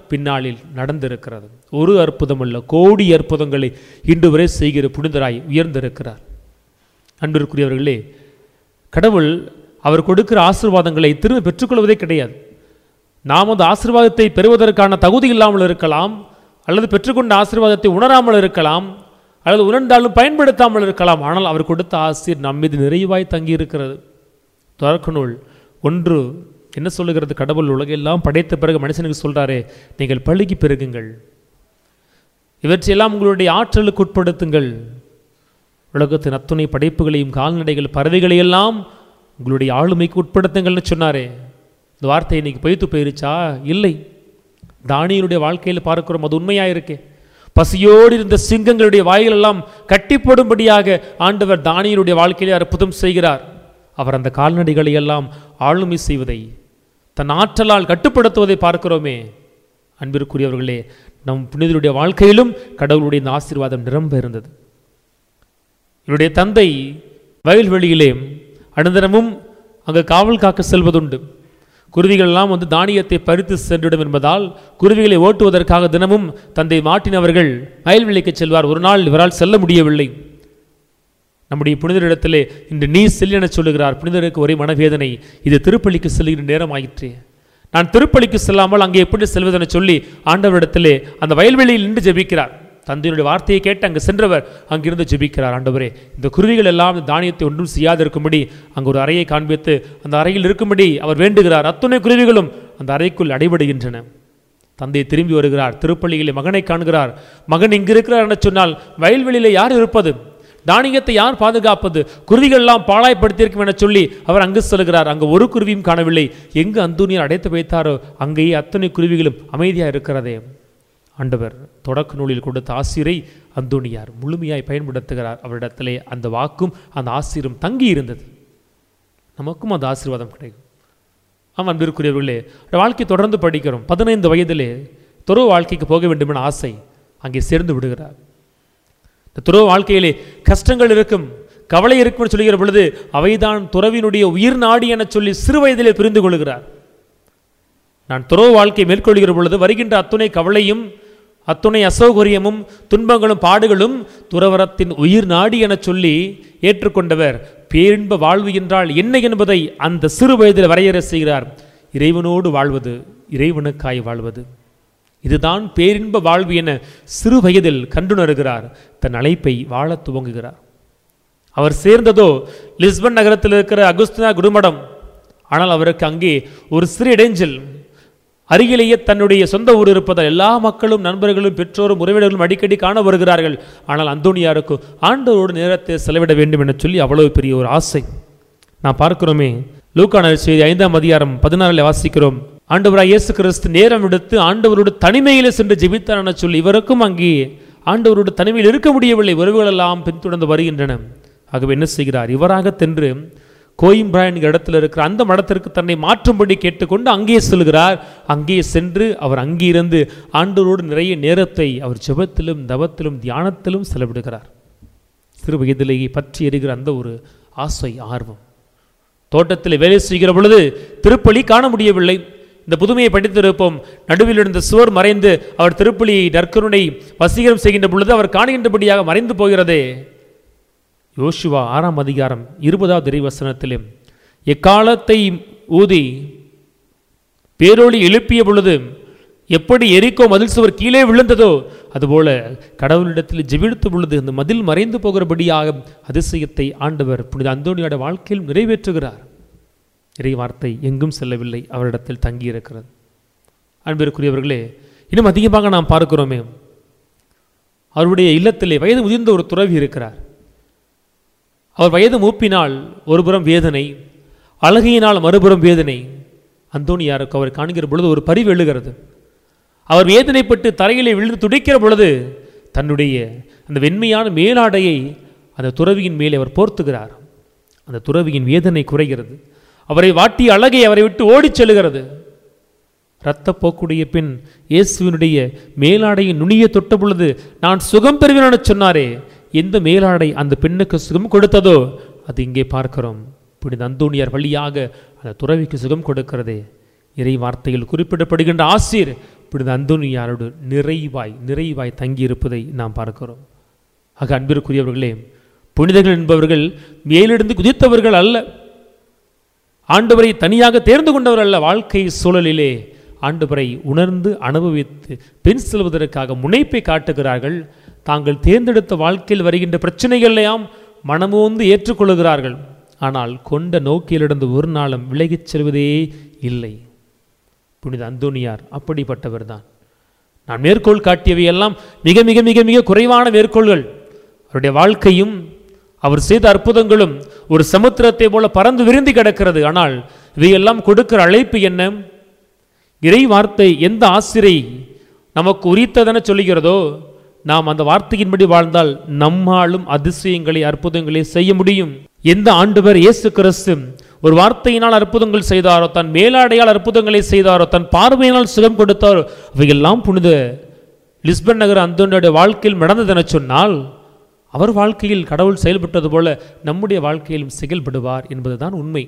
பின்னாளில் நடந்திருக்கிறது ஒரு அற்புதம் அல்ல கோடி அற்புதங்களை இன்று வரை செய்கிற புனிதராய் உயர்ந்திருக்கிறார் அன்பிற்குரியவர்களே கடவுள் அவர் கொடுக்கிற ஆசீர்வாதங்களை திரும்ப பெற்றுக்கொள்வதே கிடையாது நாம் அந்த ஆசீர்வாதத்தை பெறுவதற்கான தகுதி இல்லாமல் இருக்கலாம் அல்லது பெற்றுக்கொண்ட ஆசீர்வாதத்தை உணராமல் இருக்கலாம் அல்லது உணர்ந்தாலும் பயன்படுத்தாமல் இருக்கலாம் ஆனால் அவர் கொடுத்த ஆசீர் நம் மீது நிறைவாய் தங்கி இருக்கிறது தொடக்க நூல் ஒன்று என்ன சொல்லுகிறது கடவுள் உலகெல்லாம் படைத்த பிறகு மனுஷனுக்கு சொல்றாரே நீங்கள் பழுகி பெருகுங்கள் இவற்றையெல்லாம் உங்களுடைய ஆற்றலுக்கு உட்படுத்துங்கள் உலகத்தின் அத்துணை படைப்புகளையும் கால்நடைகள் பறவைகளையெல்லாம் உங்களுடைய ஆளுமைக்கு உட்படுத்துங்கள்னு சொன்னாரே இந்த வார்த்தை இன்னைக்கு பொய்த்து போயிருச்சா இல்லை தானியனுடைய வாழ்க்கையில் பார்க்கிறோம் அது உண்மையாக இருக்கே பசியோடு இருந்த சிங்கங்களுடைய வாயிலெல்லாம் கட்டி போடும்படியாக ஆண்டவர் தானியனுடைய வாழ்க்கையிலே அற்புதம் செய்கிறார் அவர் அந்த கால்நடைகளை எல்லாம் ஆளுமை செய்வதை தன் ஆற்றலால் கட்டுப்படுத்துவதை பார்க்கிறோமே அன்பிற்குரியவர்களே நம் புனிதருடைய வாழ்க்கையிலும் கடவுளுடைய இந்த ஆசீர்வாதம் நிரம்ப இருந்தது இவருடைய தந்தை வயல்வெளியிலே அனுதினமும் அங்கு காவல் காக்க செல்வதுண்டு குருவிகள் எல்லாம் வந்து தானியத்தை பறித்து சென்றுவிடும் என்பதால் குருவிகளை ஓட்டுவதற்காக தினமும் தந்தை மாட்டினவர்கள் வயல்வெளிக்கு செல்வார் ஒரு நாள் இவரால் செல்ல முடியவில்லை நம்முடைய புனிதரிடத்திலே இன்று நீ செல் என சொல்லுகிறார் புனிதருக்கு ஒரே மனவேதனை இது திருப்பள்ளிக்கு செல்கிற நேரம் ஆயிற்றே நான் திருப்பள்ளிக்கு செல்லாமல் அங்கே எப்படி செல்வதென சொல்லி ஆண்டவரிடத்திலே அந்த வயல்வெளியில் நின்று ஜெபிக்கிறார் தந்தையினுடைய வார்த்தையை கேட்டு அங்கு சென்றவர் அங்கிருந்து ஜெபிக்கிறார் ஆண்டவரே இந்த குருவிகள் எல்லாம் இந்த தானியத்தை ஒன்றும் செய்யாதிருக்கும்படி அங்கு ஒரு அறையை காண்பித்து அந்த அறையில் இருக்கும்படி அவர் வேண்டுகிறார் அத்துணை குருவிகளும் அந்த அறைக்குள் அடைபடுகின்றன தந்தை திரும்பி வருகிறார் திருப்பள்ளியிலே மகனை காண்கிறார் மகன் இங்கு இருக்கிறார் என்று சொன்னால் வயல்வெளியிலே யார் இருப்பது தானியத்தை யார் பாதுகாப்பது குருவிகள் எல்லாம் பாழாய்ப்படுத்தியிருக்கும் என சொல்லி அவர் அங்கு செல்கிறார் அங்கு ஒரு குருவியும் காணவில்லை எங்கு அந்தூனியர் அடைத்து வைத்தாரோ அங்கேயே அத்தனை குருவிகளும் அமைதியாக இருக்கிறதே ஆண்டவர் தொடக்க நூலில் கொடுத்த ஆசிரை அந்தோணியார் முழுமையாய் பயன்படுத்துகிறார் அவரிடத்திலே அந்த வாக்கும் அந்த ஆசிரும் தங்கி இருந்தது நமக்கும் அந்த ஆசீர்வாதம் கிடைக்கும் ஆமாம் அன்பிற்குரியவர்களே வாழ்க்கை தொடர்ந்து படிக்கிறோம் பதினைந்து வயதிலே துறவு வாழ்க்கைக்கு போக வேண்டும் என ஆசை அங்கே சேர்ந்து விடுகிறார் இந்த துறவு வாழ்க்கையிலே கஷ்டங்கள் இருக்கும் கவலை இருக்கும்னு சொல்லுகிற பொழுது அவைதான் துறவினுடைய உயிர் நாடி என சொல்லி சிறு வயதிலே புரிந்து கொள்கிறார் நான் துறவு வாழ்க்கை மேற்கொள்கிற பொழுது வருகின்ற அத்துணை கவலையும் அத்துணை அசௌகரியமும் துன்பங்களும் பாடுகளும் துறவரத்தின் உயிர் நாடி என சொல்லி ஏற்றுக்கொண்டவர் பேரின்ப வாழ்வு என்றால் என்ன என்பதை அந்த சிறு வயதில் வரையறை செய்கிறார் இறைவனோடு வாழ்வது இறைவனுக்காய் வாழ்வது இதுதான் பேரின்ப வாழ்வு என சிறு வயதில் கண்டுணர்கிறார் தன் அழைப்பை வாழத் துவங்குகிறார் அவர் சேர்ந்ததோ லிஸ்பன் நகரத்தில் இருக்கிற அகுஸ்தினா குருமடம் ஆனால் அவருக்கு அங்கே ஒரு சிறு இடைஞ்சல் அருகிலேயே தன்னுடைய சொந்த ஊர் இருப்பதால் எல்லா மக்களும் நண்பர்களும் பெற்றோரும் உறவினர்களும் அடிக்கடி காண வருகிறார்கள் ஆனால் அந்தோனியாருக்கு ஆண்டவரோடு நேரத்தை செலவிட வேண்டும் என சொல்லி அவ்வளவு பெரிய ஒரு ஆசை நான் பார்க்கிறோமே லூக்கான செய்தி ஐந்தாம் அதிகாரம் பதினாறில் வாசிக்கிறோம் ஆண்டவராய் இயேசு கிறிஸ்து நேரம் எடுத்து ஆண்டவரோடு தனிமையிலே சென்று ஜெபித்தார் என சொல்லி இவருக்கும் அங்கே ஆண்டவரோடு தனிமையில் இருக்க முடியவில்லை உறவுகள் எல்லாம் பின்தொடர்ந்து வருகின்றன ஆகவே என்ன செய்கிறார் இவராக தென்று கோயிம்பரா என்கிற இடத்துல இருக்கிற அந்த மடத்திற்கு தன்னை மாற்றும்படி கேட்டுக்கொண்டு அங்கே செல்கிறார் அங்கே சென்று அவர் அங்கிருந்து ஆண்டவரோடு நிறைய நேரத்தை அவர் ஜெபத்திலும் தவத்திலும் தியானத்திலும் செலவிடுகிறார் சிறு வயதிலேயே பற்றி எறிகிற அந்த ஒரு ஆசை ஆர்வம் தோட்டத்தில் வேலை செய்கிற பொழுது திருப்பலி காண முடியவில்லை இந்த புதுமையை படித்திருப்போம் நடுவில் இருந்த சுவர் மறைந்து அவர் திருப்பலியை நற்கருணை வசீகரம் செய்கின்ற பொழுது அவர் காணுகின்றபடியாக மறைந்து போகிறதே யோசுவா ஆறாம் அதிகாரம் இருபதாவது இறைவசனத்திலும் எக்காலத்தை ஊதி பேரொளி எழுப்பிய பொழுது எப்படி எரிக்கோ மதில் சுவர் கீழே விழுந்ததோ அதுபோல கடவுளிடத்தில் ஜெபிடுத்த பொழுது அந்த மதில் மறைந்து போகிறபடியாக அதிசயத்தை ஆண்டவர் புனித அந்தோனியோட வாழ்க்கையில் நிறைவேற்றுகிறார் இறை வார்த்தை எங்கும் செல்லவில்லை அவரிடத்தில் தங்கியிருக்கிறது அன்பிற்குரியவர்களே இன்னும் அதிகமாக நாம் பார்க்கிறோமே அவருடைய இல்லத்திலே வயது முதிர்ந்த ஒரு துறவி இருக்கிறார் அவர் வயது மூப்பினால் ஒருபுறம் வேதனை அழகையினால் மறுபுறம் வேதனை அந்தோனியாருக்கு அவர் காண்கிற பொழுது ஒரு பரிவு எழுகிறது அவர் வேதனைப்பட்டு தரையிலே விழுந்து துடிக்கிற பொழுது தன்னுடைய அந்த வெண்மையான மேலாடையை அந்த துறவியின் மேலே அவர் போர்த்துகிறார் அந்த துறவியின் வேதனை குறைகிறது அவரை வாட்டிய அழகை அவரை விட்டு ஓடிச் செல்லுகிறது இரத்தப்போக்குடைய பின் இயேசுவினுடைய மேலாடையின் நுனியை தொட்ட பொழுது நான் சுகம் பெறுவேன் என சொன்னாரே எந்த மேலாடை அந்த பெண்ணுக்கு சுகம் கொடுத்ததோ அது இங்கே பார்க்கிறோம் புனித அந்தோணியார் வழியாக அந்த துறவிக்கு சுகம் கொடுக்கிறதே இறை வார்த்தையில் குறிப்பிடப்படுகின்ற ஆசிர் புனித அந்தோனியாரோடு நிறைவாய் நிறைவாய் தங்கியிருப்பதை நாம் பார்க்கிறோம் ஆக அன்பிற்குரியவர்களே புனிதர்கள் என்பவர்கள் மேலிருந்து குதித்தவர்கள் அல்ல ஆண்டவரை தனியாக தேர்ந்து கொண்டவர் அல்ல வாழ்க்கை சூழலிலே ஆண்டவரை உணர்ந்து அனுபவித்து பின் செல்வதற்காக முனைப்பை காட்டுகிறார்கள் தாங்கள் தேர்ந்தெடுத்த வாழ்க்கையில் வருகின்ற பிரச்சனைகளையாம் மனமோந்து ஏற்றுக்கொள்கிறார்கள் ஆனால் கொண்ட நோக்கிலிருந்து ஒரு நாளும் விலகிச் செல்வதே இல்லை புனித அந்தோனியார் அப்படிப்பட்டவர் தான் நான் மேற்கோள் காட்டியவை எல்லாம் மிக மிக மிக மிக குறைவான மேற்கோள்கள் அவருடைய வாழ்க்கையும் அவர் செய்த அற்புதங்களும் ஒரு சமுத்திரத்தை போல பறந்து விரிந்து கிடக்கிறது ஆனால் இவையெல்லாம் கொடுக்கிற அழைப்பு என்ன இறை வார்த்தை எந்த ஆசிரை நமக்கு உரித்ததென சொல்லுகிறதோ நாம் அந்த வார்த்தையின்படி வாழ்ந்தால் நம்மாலும் அதிசயங்களை அற்புதங்களை செய்ய முடியும் எந்த ஆண்டவர் இயேசு கிறிஸ்து ஒரு வார்த்தையினால் அற்புதங்கள் செய்தாரோ தன் மேலாடையால் அற்புதங்களை செய்தாரோ தன் பார்வையினால் சுகம் கொடுத்தாரோ அவையெல்லாம் புனித லிஸ்பன் நகர் அந்தோனுடைய வாழ்க்கையில் நடந்ததென சொன்னால் அவர் வாழ்க்கையில் கடவுள் செயல்பட்டது போல நம்முடைய வாழ்க்கையிலும் செயல்படுவார் என்பதுதான் உண்மை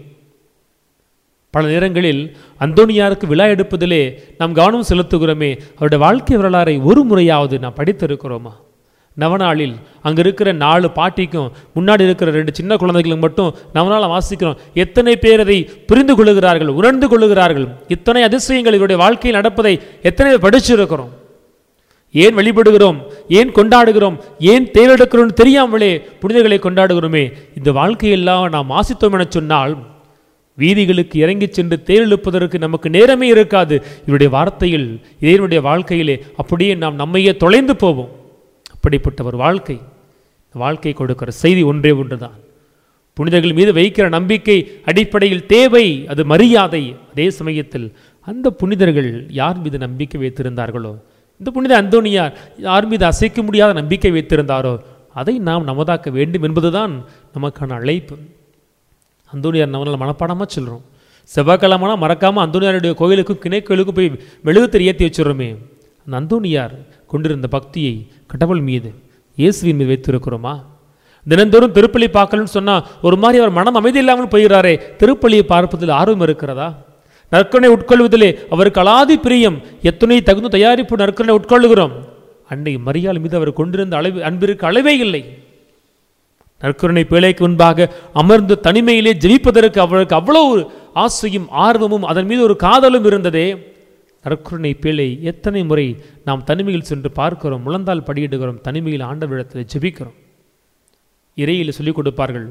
பல நேரங்களில் அந்தோனியாருக்கு விழா எடுப்பதிலே நாம் கவனம் செலுத்துகிறோமே அவருடைய வாழ்க்கை வரலாறை ஒரு முறையாவது நாம் படித்திருக்கிறோமா நவநாளில் அங்கே இருக்கிற நாலு பாட்டிக்கும் முன்னாடி இருக்கிற ரெண்டு சின்ன குழந்தைகளுக்கு மட்டும் நவநாளை வாசிக்கிறோம் எத்தனை பேர் அதை புரிந்து கொள்ளுகிறார்கள் உணர்ந்து கொள்ளுகிறார்கள் இத்தனை அதிசயங்கள் இவருடைய வாழ்க்கையில் நடப்பதை எத்தனை பேர் படிச்சிருக்கிறோம் ஏன் வழிபடுகிறோம் ஏன் கொண்டாடுகிறோம் ஏன் தேவையெடுக்கிறோம் தெரியாமலே புனிதர்களை கொண்டாடுகிறோமே இந்த வாழ்க்கையெல்லாம் நாம் ஆசித்தோம் என சொன்னால் வீதிகளுக்கு இறங்கிச் சென்று தேர்ந்தெடுப்பதற்கு நமக்கு நேரமே இருக்காது இவருடைய வார்த்தையில் இதனுடைய வாழ்க்கையிலே அப்படியே நாம் நம்மையே தொலைந்து போவோம் அப்படிப்பட்ட ஒரு வாழ்க்கை வாழ்க்கை கொடுக்கிற செய்தி ஒன்றே ஒன்றுதான் புனிதர்கள் மீது வைக்கிற நம்பிக்கை அடிப்படையில் தேவை அது மரியாதை அதே சமயத்தில் அந்த புனிதர்கள் யார் மீது நம்பிக்கை வைத்திருந்தார்களோ இந்த புனித அந்தோனியார் யார் மீது அசைக்க முடியாத நம்பிக்கை வைத்திருந்தாரோ அதை நாம் நமதாக்க வேண்டும் என்பதுதான் நமக்கான அழைப்பு அந்தோனியார் நம்மளால் மனப்பாடமாக சொல்கிறோம் செவ்வாய்க்கிழமைனா மறக்காமல் அந்தோனியாருடைய கோயிலுக்கும் கிணை கோயிலுக்கும் போய் மெழுகுத்தறி ஏற்றி வச்சுருமே அந்த அந்தோனியார் கொண்டிருந்த பக்தியை கடவுள் மீது இயேசுவின் மீது வைத்திருக்கிறோமா தினந்தோறும் திருப்பலி பார்க்கலன்னு சொன்னால் ஒரு மாதிரி அவர் மனம் அமைதி இல்லாமல் போகிறாரே திருப்பலியை பார்ப்பதில் ஆர்வம் இருக்கிறதா நற்கனை உட்கொள்வதிலே அவருக்கு அலாதி பிரியம் எத்தனை தகுந்த தயாரிப்பு நற்கனை உட்கொள்ளுகிறோம் அன்னை மரியாள் மீது அவர் கொண்டிருந்த அளவு அன்பிற்கு அளவே இல்லை நற்கருணை பேழைக்கு முன்பாக அமர்ந்து தனிமையிலே ஜெயிப்பதற்கு அவருக்கு அவ்வளோ ஒரு ஆசையும் ஆர்வமும் அதன் மீது ஒரு காதலும் இருந்ததே நற்கருணை பேழை எத்தனை முறை நாம் தனிமையில் சென்று பார்க்கிறோம் முழந்தால் படியிடுகிறோம் தனிமையில் ஆண்டவரிடத்தில் ஜெபிக்கிறோம் இறையில் சொல்லிக் கொடுப்பார்கள்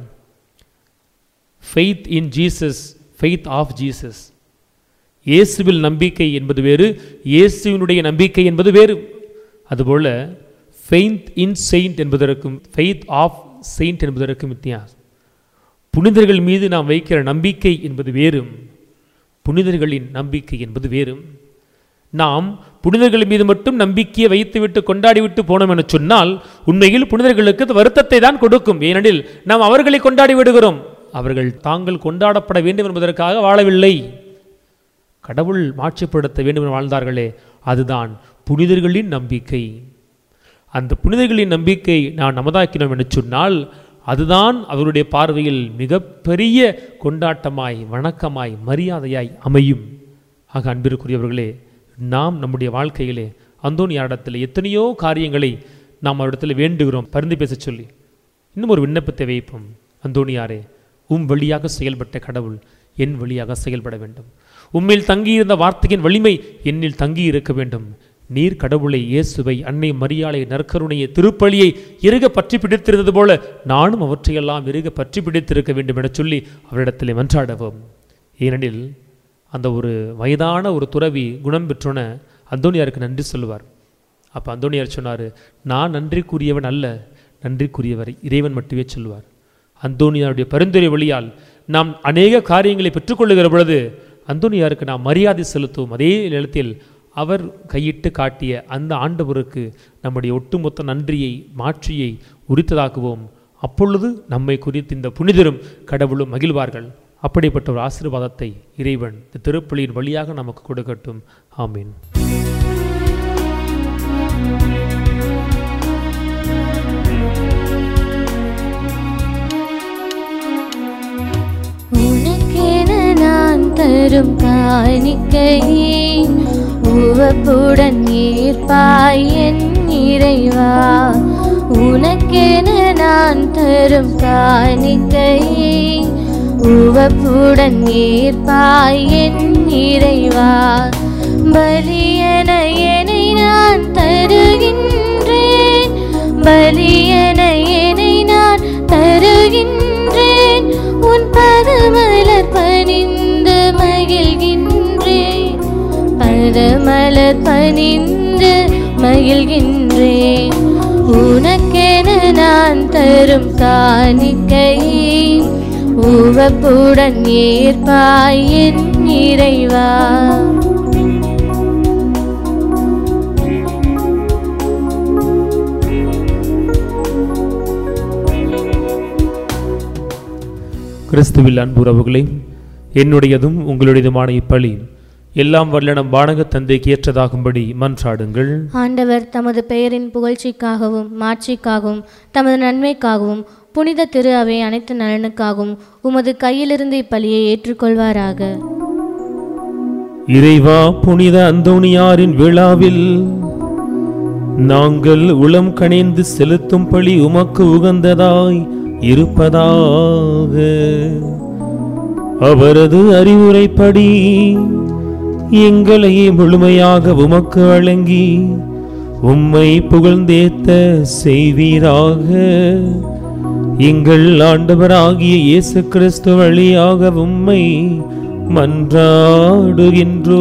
faith in Jesus faith of Jesus இயேசுவில் நம்பிக்கை என்பது வேறு இயேசுவினுடைய நம்பிக்கை என்பது வேறு அதுபோல ஃபெய்த் இன் செயின்ட் என்பதற்கும் ஃபெய்த் ஆஃப் செயின்ட் என்பதற்கும் வித்தியாசம் புனிதர்கள் மீது நாம் வைக்கிற நம்பிக்கை என்பது வேறு புனிதர்களின் நம்பிக்கை என்பது வேறு நாம் புனிதர்கள் மீது மட்டும் நம்பிக்கையை வைத்துவிட்டு கொண்டாடிவிட்டு போனோம் என சொன்னால் உண்மையில் புனிதர்களுக்கு அது வருத்தத்தை தான் கொடுக்கும் ஏனெனில் நாம் அவர்களை கொண்டாடி விடுகிறோம் அவர்கள் தாங்கள் கொண்டாடப்பட வேண்டும் என்பதற்காக வாழவில்லை கடவுள் மாட்சிப்படுத்த வேண்டும் என வாழ்ந்தார்களே அதுதான் புனிதர்களின் நம்பிக்கை அந்த புனிதர்களின் நம்பிக்கை நான் நமதாக்கினோம் என்று சொன்னால் அதுதான் அவருடைய பார்வையில் மிகப்பெரிய கொண்டாட்டமாய் வணக்கமாய் மரியாதையாய் அமையும் ஆக அன்பிற்குரியவர்களே நாம் நம்முடைய வாழ்க்கையிலே அந்தோனியாரிடத்தில் எத்தனையோ காரியங்களை நாம் அவரிடத்தில் வேண்டுகிறோம் பரிந்து பேசச் சொல்லி இன்னும் ஒரு விண்ணப்பத்தை வைப்போம் அந்தோனியாரே உம் வழியாக செயல்பட்ட கடவுள் என் வழியாக செயல்பட வேண்டும் உம்மில் தங்கியிருந்த வார்த்தையின் வலிமை என்னில் தங்கி இருக்க வேண்டும் நீர் கடவுளை இயேசுவை அன்னை மரியாளை நற்கருணையை திருப்பலியை இறுக பற்றி பிடித்திருந்தது போல நானும் அவற்றையெல்லாம் இறுக பற்றி பிடித்திருக்க வேண்டும் என சொல்லி அவரிடத்தில் மன்றாடவும் ஏனெனில் அந்த ஒரு வயதான ஒரு துறவி குணம் பெற்றோன அந்தோனியாருக்கு நன்றி சொல்லுவார் அப்போ அந்தோனியார் சொன்னார் நான் நன்றிக்குரியவன் அல்ல நன்றிக்குரியவர் இறைவன் மட்டுமே சொல்லுவார் அந்தோனியாருடைய பரிந்துரை வழியால் நாம் அநேக காரியங்களை பெற்றுக்கொள்ளுகிற பொழுது அந்தோனியாருக்கு நாம் மரியாதை செலுத்துவோம் அதே நேரத்தில் அவர் கையிட்டு காட்டிய அந்த ஆண்டவருக்கு நம்முடைய ஒட்டுமொத்த நன்றியை மாற்றியை உரித்ததாக்குவோம் அப்பொழுது நம்மை குறித்து இந்த புனிதரும் கடவுளும் மகிழ்வார்கள் அப்படிப்பட்ட ஒரு ஆசீர்வாதத்தை இறைவன் இந்த திருப்பலியின் வழியாக நமக்கு கொடுக்கட்டும் ஆமீன் உனக்கென நான் தரும் காணிக்கையே உவப்புடன் ஈர்ப்பாய் என் இறைவா உனக்கென நான் தரும் காணிக்கையை உவப்புடன் ஈர்ப்பாய் என் இறைவா பலியன என்னை நான் தருகின்றேன் பலியன என்னை நான் தருகின்றேன் உன் பதமலர் பணிந்து மகிழ்கின்றேன் பதமலர் பணிந்து மகிழ்கின்றேன் உனக்கென நான் தரும் காணிக்கையை உவப்புடன் ஏற்பாய் என் இறைவா கிறிஸ்துவில் அன்புறவுகளே என்னுடையதும் உங்களுடையதுமான இப்பலி எல்லாம் வல்ல நம் வானக தந்தைக்கு ஏற்றதாகும்படி மன்றாடுங்கள் ஆண்டவர் தமது பெயரின் புகழ்ச்சிக்காகவும் மாட்சிக்காகவும் தமது நன்மைக்காகவும் புனித திரு அவை அனைத்து நலனுக்காகவும் உமது கையிலிருந்து இப்பலியை ஏற்றுக்கொள்வாராக இறைவா புனித அந்தோணியாரின் விழாவில் நாங்கள் உளம் கணிந்து செலுத்தும் பழி உமக்கு உகந்ததாய் இருப்பதாக அவரது அறிவுரைப்படி எங்களையே முழுமையாக உமக்கு வழங்கி உம்மை புகழ்ந்தேத்த செய்வீராக எங்கள் ஆண்டவராகிய இயேசு கிறிஸ்து வழியாக உம்மை மன்றாடுகின்றோ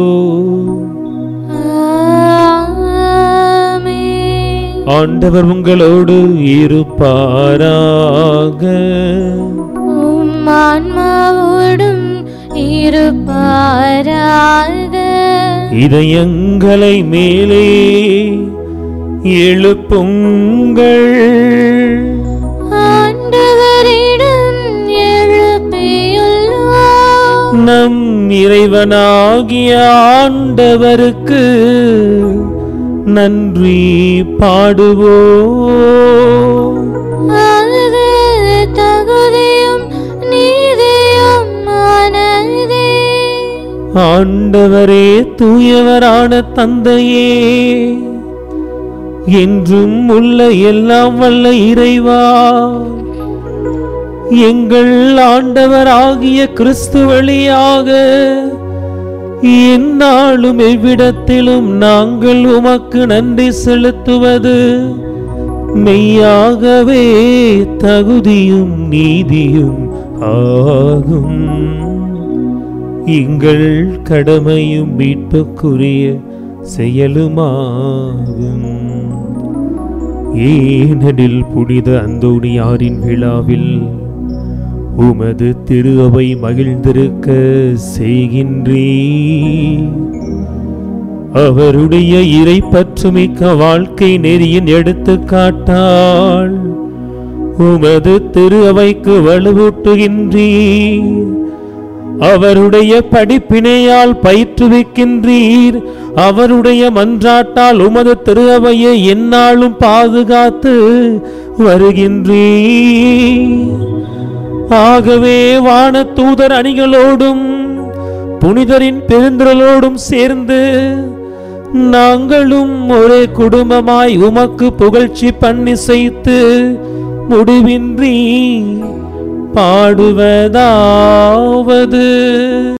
ஆமென். ஆண்டவர் உங்களோடு இருப்பாராக உம் ஆன்மாவோடும் இருப்பாராக இதயங்களை மேலே எழுப்புங்கள் ஆண்டவரிடம் எழுப்பியுள்ளோம் நம் இறைவனாகிய ஆண்டவருக்கு நன்றி பாடுவோம் அது தகுதியும் நீதியும் ஆனதே ஆண்டவரே தூயவரான தந்தையே என்றும் உள்ள எல்லாம் வல்ல இறைவா எங்கள் ஆண்டவராகிய கிறிஸ்து வழியாக எந்நாளும் எவ்விடத்திலும் நாங்கள் உமக்கு நன்றி செலுத்துவது மெய்யாகவே தகுதியும் நீதியும் ஆகும் எங்கள் கடமையும் மீட்புக்குரிய செயலுமாகும் ஏனெனில் புனித அந்தோணியாரின் விழாவில் உமது திரு அவை மகிழ்ந்திருக்க செய்கின்றே அவருடைய இறை பற்றுமிக்க வாழ்க்கை நெறியின் எடுத்துக்காட்டால் உமது திரு அவைக்கு வலுவூட்டுகின்றீர் அவருடைய படிப்பினையால் பயிற்றுவிக்கின்றீர் அவருடைய மன்றாட்டால் உமது திரு அவையை எந்நாளும் பாதுகாத்து வருகின்றீர் ஆகவே வான தூதர் அணிகளோடும் புனிதரின் பெருந்திரளோடும் சேர்ந்து நாங்களும் ஒரே குடும்பமாய் உமக்கு புகழ்ச்சி பண்ணி செய்து முடிவின்றி பாடுவதாவது